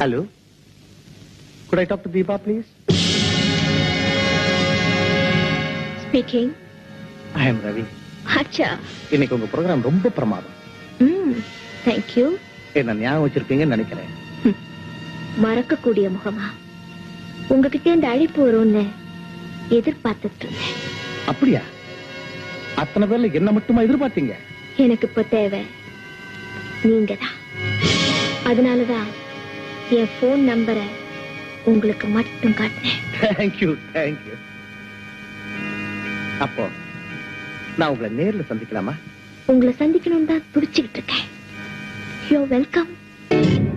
hello good I talk to Deepa please speaking I am Ravi அச்சா இன்னைக்கு உங்க ப்ரோக்ராம் ரொம்ப பிரமாதம் ம் தேங்க்யூ என்ன ஞாபகம் வச்சிருப்பீங்கன்னு நினைக்கிறேன் மறக்கக்கூடிய முகமா உங்ககிட்ட இந்த அழைப்பு வரும்னு எதிர்பார்த்துட்டு இருந்தேன் அப்படியா அத்தனை பேர்ல என்ன மட்டுமா எதிர்பார்த்தீங்க எனக்கு இப்ப தேவை நீங்க தான் அதனாலதான் என் போன் நம்பரை உங்களுக்கு மட்டும் காட்டினேன் தேங்க்யூ தேங்க்யூ அப்போ நான் உங்களை நேர்ல சந்திக்கலாமா உங்களை சந்திக்கணும் தான் துடிச்சுக்கிட்டு இருக்கேன் யூ வெல்கம்